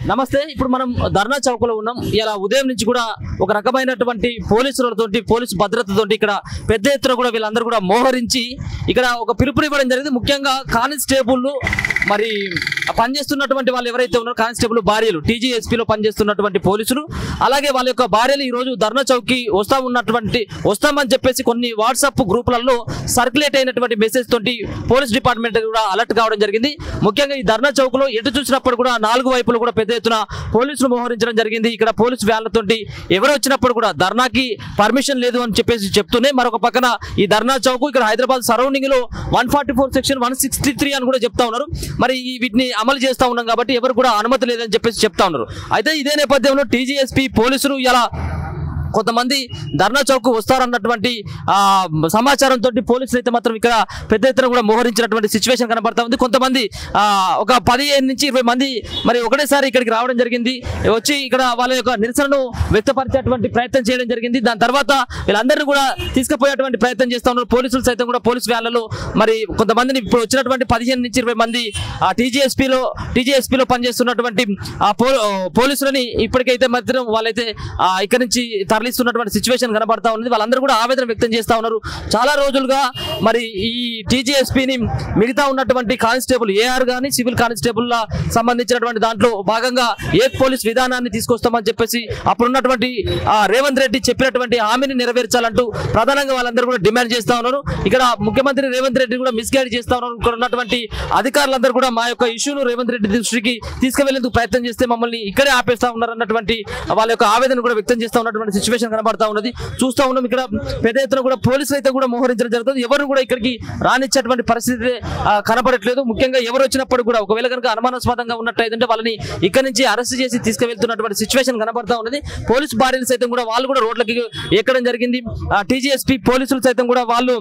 నమస్తే ఇప్పుడు మనం ధర్నా చౌక్ లో ఉన్నాం ఇలా ఉదయం నుంచి కూడా ఒక రకమైనటువంటి పోలీసులతోటి పోలీసు భద్రతతోటి ఇక్కడ పెద్ద ఎత్తున కూడా వీళ్ళందరూ కూడా మోహరించి ఇక్కడ ఒక పిలుపునివ్వడం జరిగింది ముఖ్యంగా కానిస్టేబుల్ మరి పనిచేస్తున్నటువంటి వాళ్ళు ఎవరైతే ఉన్నారో కానిస్టేబుల్ భార్యలు టీజీఎస్పీలో పనిచేస్తున్నటువంటి పోలీసులు అలాగే వాళ్ళ యొక్క భార్యలు ఈ రోజు ధర్నా చౌక్కి వస్తా ఉన్నటువంటి వస్తామని చెప్పేసి కొన్ని వాట్సాప్ గ్రూపులలో సర్క్యులేట్ అయినటువంటి మెసేజ్ తోటి పోలీస్ డిపార్ట్మెంట్ కూడా అలర్ట్ కావడం జరిగింది ముఖ్యంగా ఈ ధర్నా చౌక్ లో ఎటు చూసినప్పుడు కూడా నాలుగు వైపులు కూడా పెద్ద ఎత్తున పోలీసులు మోహరించడం జరిగింది ఇక్కడ పోలీసు వ్యాన్లతోటి ఎవరు వచ్చినప్పుడు కూడా ధర్నాకి పర్మిషన్ లేదు అని చెప్పేసి చెప్తూనే మరొక పక్కన ఈ ధర్నా చౌక్ ఇక్కడ హైదరాబాద్ సరౌండింగ్ లో one forty four section one sixty three అని కూడా చెప్తా ఉన్నారు మరి ఈ వీటిని అమలు చేస్తా ఉన్నాం కాబట్టి ఎవరు కూడా అనుమతి లేదని చెప్పేసి చెప్తా ఉన్నారు అయితే ఇదే నేపథ్యంలో టీజీఎస్పీ పోలీసులు ఇలా కొంతమంది ధర్నా చౌక్ వస్తారన్నటువంటి ఆ, సమాచారంతో పోలీసులు అయితే మాత్రం ఇక్కడ పెద్ద ఎత్తున కూడా మోహరించినటువంటి సిచ్యువేషన్ కనబడతా ఉంది కొంతమంది ఆ, ఒక పదిహేను నుంచి ఇరవై మంది మరి ఒకటేసారి ఇక్కడికి రావడం జరిగింది వచ్చి ఇక్కడ వాళ్ళ యొక్క నిరసనను వ్యక్తపరిచేటువంటి ప్రయత్నం చేయడం జరిగింది దాని తర్వాత వీళ్ళందరినీ కూడా తీసుకుపోయేటువంటి ప్రయత్నం చేస్తా ఉన్నారు పోలీసులు సైతం కూడా పోలీసు వ్యాన్లలో మరి కొంతమందిని ఇప్పుడు వచ్చినటువంటి పదిహేను నుంచి ఇరవై మంది ఆ టీజీఎస్పీలో టీజీఎస్పీలో పనిచేస్తున్నటువంటి ఆ పో- పోలీసులని ఇప్పటికైతే మాత్రం వాళ్ళైతే ఆ, ఇక్కడ నుంచి తరలిస్తున్నటువంటి సిచ్యువేషన్ కనబడతా ఉంది వాళ్ళందరూ కూడా ఆవేదన వ్యక్తం చేస్తా ఉన్నారు చాలా రోజులుగా మరి ఈ టీజీఎస్పీని మిగతా ఉన్నటువంటి కానిస్టేబుల్ ఏఆర్ గాని సివిల్ కానిస్టేబుల్ సంబంధించినటువంటి దాంట్లో భాగంగా ఏ పోలీస్ విధానాన్ని తీసుకొస్తామని చెప్పేసి అప్పుడున్నటువంటి ఆ, రేవంత్ రెడ్డి చెప్పినటువంటి హామీని నెరవేర్చాలంటూ ప్రధానంగా వాళ్ళందరూ కూడా డిమాండ్ చేస్తా ఉన్నారు ఇక్కడ ముఖ్యమంత్రి రేవంత్ రెడ్డి కూడా మిస్గైడ్ చేస్తా ఉన్నారు ఇక్కడ ఉన్నటువంటి అధికారులందరూ కూడా మా యొక్క ఇష్యూను రేవంత్ రెడ్డి దృష్టికి తీసుకువెళ్లేందుకు ప్రయత్నం చేస్తే మమ్మల్ని ఇక్కడే ఆపేస్తా ఉన్నారు అన్నటువంటి వాళ్ళ యొక్క ఆవేదన కూడా వ్యక్తం చేస్తా ఉన్నటువంటి సిచ్యువేషన్ కనబడతా ఉన్నది చూస్తా ఉన్నాం ఇక్కడ పెద్ద ఎత్తున కూడా పోలీసులు అయితే కూడా మోహరించడం జరుగుతుంది ఎవరు కూడా ఇక్కడికి రానిచ్చేటువంటి పరిస్థితి ఆ, కనబడట్లేదు ముఖ్యంగా ఎవరు వచ్చినప్పుడు కూడా ఒకవేళ కనుక అనుమానాస్పదంగా ఉన్నట్టయితే వాళ్ళని ఇక్కడ నుంచి అరెస్ట్ చేసి తీసుకువెళ్తున్నటువంటి సిచ్యువేషన్ కనబడతా ఉన్నది పోలీసు భార్యలు సైతం కూడా వాళ్ళు కూడా రోడ్లకి ఎక్కడం జరిగింది టీజీఎస్పీ పోలీసులు సైతం కూడా వాళ్ళు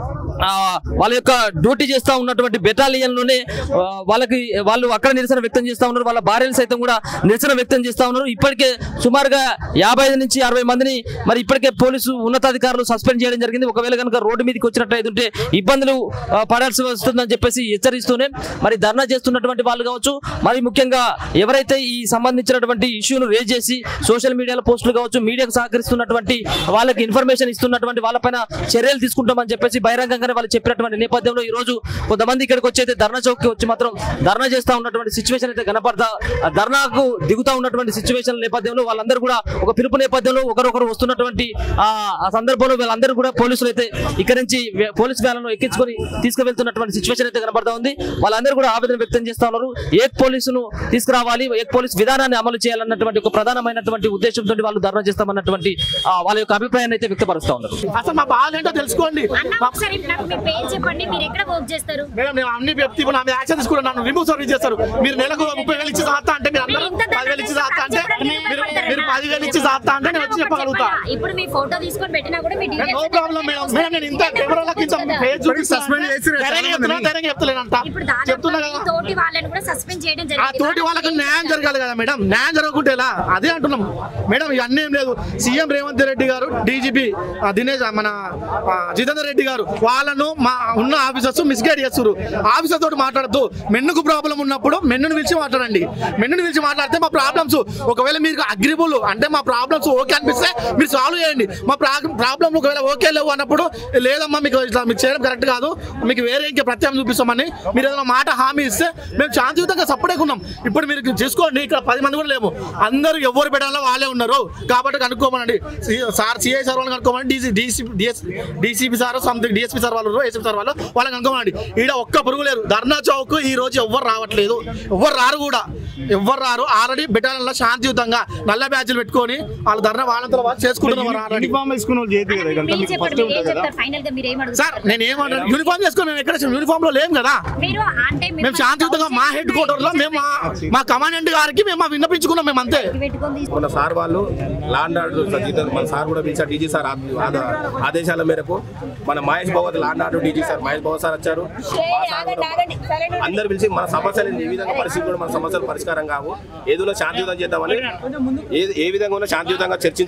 ఆ, వాళ్ళ యొక్క డ్యూటీ చేస్తా ఉన్నటువంటి బెటాలియన్ లోనే ఆ, వాళ్ళకి వాళ్ళు అక్కడ నిరసన వ్యక్తం చేస్తా ఉన్నారు వాళ్ళ భార్యలు సైతం కూడా నిరసన వ్యక్తం చేస్తా ఉన్నారు ఇప్పటికే సుమారుగా యాభై ఐదు నుంచి అరవై మందిని మరి ఇప్పటికే పోలీసు ఉన్నతాధికారులు సస్పెండ్ చేయడం జరిగింది ఒకవేళ కనుక రోడ్డు మీదకి వచ్చినట్లయితే ఇబ్బందులు ఆ, పడాల్సి వస్తుందని చెప్పేసి హెచ్చరిస్తూనే మరి ధర్నా చేస్తున్నటువంటి వాళ్ళు కావచ్చు మరి ముఖ్యంగా ఎవరైతే ఈ సంబంధించినటువంటి ఇష్యూను రేజ్ చేసి సోషల్ మీడియాలో పోస్టులు కావచ్చు మీడియాకు సహకరిస్తున్నటువంటి వాళ్ళకి ఇన్ఫర్మేషన్ ఇస్తున్నటువంటి వాళ్ళపైన చర్యలు తీసుకుంటామని చెప్పేసి బహిరంగంగానే వాళ్ళు చెప్పినటువంటి నేపథ్యంలో ఈ రోజు కొంతమంది ఇక్కడికి వచ్చి అయితే ధర్నా చౌక్ కి వచ్చి మాత్రం ధర్నా చేస్తా ఉన్నటువంటి సిచ్యువేషన్ అయితే కనపడతా ఆ ధర్నాకు దిగుతా ఉన్నటువంటి సిచ్యువేషన్ నేపథ్యంలో వాళ్ళందరూ కూడా ఒక పిలుపు నేపథ్యంలో ఒకరొకరు వస్తున్నటువంటి ఆ ఆ సందర్భంలో వీళ్ళందరూ కూడా పోలీసులు అయితే ఇక్కడ నుంచి వే- పోలీస్ వ్యాన్లను ఎక్కించుకొని తీసుకువెళ్తున్నటువంటి సిచ్యువేషన్ అయితే కనబడతా ఉంది వాళ్ళందరూ కూడా ఆవేదన వ్యక్తం చేస్తా ఉన్నారు ఏక్ పోలీసును తీసుకురావాలి ఏక్ పోలీస్ విధానాన్ని అమలు చేయాలన్నటువంటి ఒక ప్రధానమైనటువంటి ఉద్దేశంతో వాళ్ళు ధర్నా చేస్తామన్నటువంటి ఆ, వాళ్ళ యొక్క అభిప్రాయాన్ని అయితే వ్యక్తపరుస్తా ఉన్నారు అసలు మా బాధ ఏంటో తెలుసుకోండి అన్న ఒకసారి నాకు మీ పేరు చెప్పండి మీరు ఎక్కడ వర్క్ చేస్తారు మేడం నేను అన్ని చెప్తే ఇప్పుడు నా మీద యాక్షన్ తీసుకుని నన్ను రిమూవ్ సర్వీస్ చేస్తారు మీరు నెలకు ముప్పై వేలు ఇచ్చి సాస్తా అంటే మీరు అందరూ మీరు ఇంత పదివేలు ఇచ్చి సాస్తా అంటే చెప్పడానికి మీరు భయపడతారా? మీరు పదివేలు ఇచ్చి సాస్తా అంటే నేను వచ్చి అన్న, ఒకటి చెప్పగలుగుతా చెప్పనా? ఇప్పుడు మీ ఫోటో తీసుకొని పెట్టినా కూడా మీ no details problem madam madam నేను ఇంత కెమెరాలకి ఇంత పేజ్ సస్పెండ్ చేసి చెప్తున్నా ధైర్యంగా చెప్తలేనంట ఇప్పుడు చెప్తున్నా దాదాపు కదా తోటి వాళ్ళని కూడా సస్పెండ్ చేయడం ఆ జరిగింది తోటి వాళ్ళకి న్యాయం జరగాలి కదా మేడం న్యాయం జరగకుంటే ఎలా అదే అంటున్నాం మేడం ఇవన్నీ ఏం లేదు సీఎం రేవంత్ రెడ్డి గారు డీజీపీ దినేష్ మన ఆ, జితేందర్ రెడ్డి గారు వాళ్ళను మా ఉన్న ఆఫీసర్స్ మిస్గైడ్ చేస్తారు ఆఫీసర్ తోటి మాట్లాడద్దు మెన్నుకు ప్రాబ్లం ఉన్నప్పుడు మెన్నును పిలిచి మాట్లాడండి మెన్నును పిలిచి మాట్లాడితే మా ప్రాబ్లమ్స్ ఒకవేళ మీరు అగ్రిబుల్ అంటే మా ప్రాబ్లమ్స్ ఓకే అనిపిస్తే మీరు సాల్వ్ చేయండి మా ప్రాబ్లం ఒకవేళ ఓకే లేవు అన్నప్పుడు లేదమ్మా మీకు ఇట్లా మీకు చేయడం కరెక్ట్ కాదు మీకు వేరే ఇంకా ప్రత్యామ్నాయం చూపిస్తామని మీరు ఏదైనా మాట హామీ ఇస్తే మేము శాంతియుతంగా సపోర్ట్ ఉన్నాం ఇప్పుడు మీరు చేసుకోండి ఇక్కడ పది మంది కూడా లేము అందరూ ఎవరు పెట్టాలో వాళ్ళే ఉన్నారు కాబట్టి కనుక్కోమనండి సి- సార్ సిఐ సార్ వాళ్ళని కనుక్కోమని DC DC DS DCP sir something DSP sir వాళ్ళు ఏసీపీ సార్ వాళ్ళు వాళ్ళని కనుక్కోమనండి ఈడ ఒక్క పురుగు లేరు ధర్నా చౌక్ ఈ రోజు ఎవ్వరు రావట్లేదు ఎవ్వరు రారు కూడా ఎవ్వరు రారు ఆల్రెడీ బెటాలియన్లో శాంతియుతంగా నల్ల బ్యాచ్లు పెట్టుకొని వాళ్ళు ధర్నా వాళ్ళంతా వాళ్ళు చేసుకుంటున్నారు ఆల్రెడీ యూనిఫామ్ వేసుకున్న వాళ్ళు చేతి కదా ఇదంతా మీరు మీకు చెప్పండి ఫస్ట్ మీరు ఏం ఉంటుంది కదా చెప్తారు ఫైనల్ గా మీరు ఏం సార్ అడుగుతారు నేను ఏమంటాను యూనిఫామ్ చేసుకొని మేము ఎక్కడ యూనిఫామ్ లో లేం కదా మీరు అంటే మీరు మేము శాంతియుతంగా మా హెడ్ క్వార్టర్ లో మేము మా- మా కమాండెంట్ గారికి మేము మా విన్నపించుకున్నాం మేము అంతే పెట్టుకొని తీసుకు- మన సార్ వాళ్ళు లాండ్ ఆర్డర్ సజీత మన సార్ కూడా పిలిచారు డీజీ సార్ ఆ- ఆద- ఆదేశాల మేరకు మన Mahesh Bhagwat law and order DG sir Mahesh Bhagwat sir వచ్చారు మా సార్ కూడా అందరు పిలిచి మన సమస్యలు ఈ విధంగా పరిస్థితి కూడా మన సమస్యలు పరిష్కారం కావు ఏదో శాంతియుతం చేద్దామని ఏ ఏ విధంగా ఉన్నా శాంతియుతంగా చర్చించుకుందాం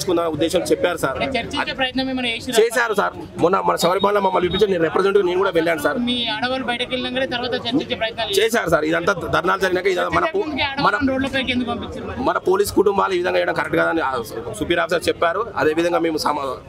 తీసుకుందాం ఉద్దేశం చెప్పారు సార్ చర్చించే ప్రయత్నం ఏమైనా చేసిరా? చేశారు సార్ మొన్న మన శబరిమల మమ్మల్ని పిలిపించి నేను రిప్రజెంటేటివ్ నేను కూడా వెళ్ళాను సార్ మీ ఆడవాళ్ళు బయటకు వెళ్ళినాకనే తర్వాత చర్చించే ప్రయత్నాలు చేశారు. చేశారు సార్ ఇదంతా ధర్నాలు జరిగినాక ఇదంతా మన పో- చర్చించే మన ఆడవాళ్ళని రోడ్లపైకి ఎందుకు పంపించారు మరి? మన పోలీస్ కుటుంబాలు ఈ విధంగా చేయడం కరెక్ట్ కాదని సుపీరియర్ ఆఫీసర్ చెప్పారు అదే విధంగా మేము సమ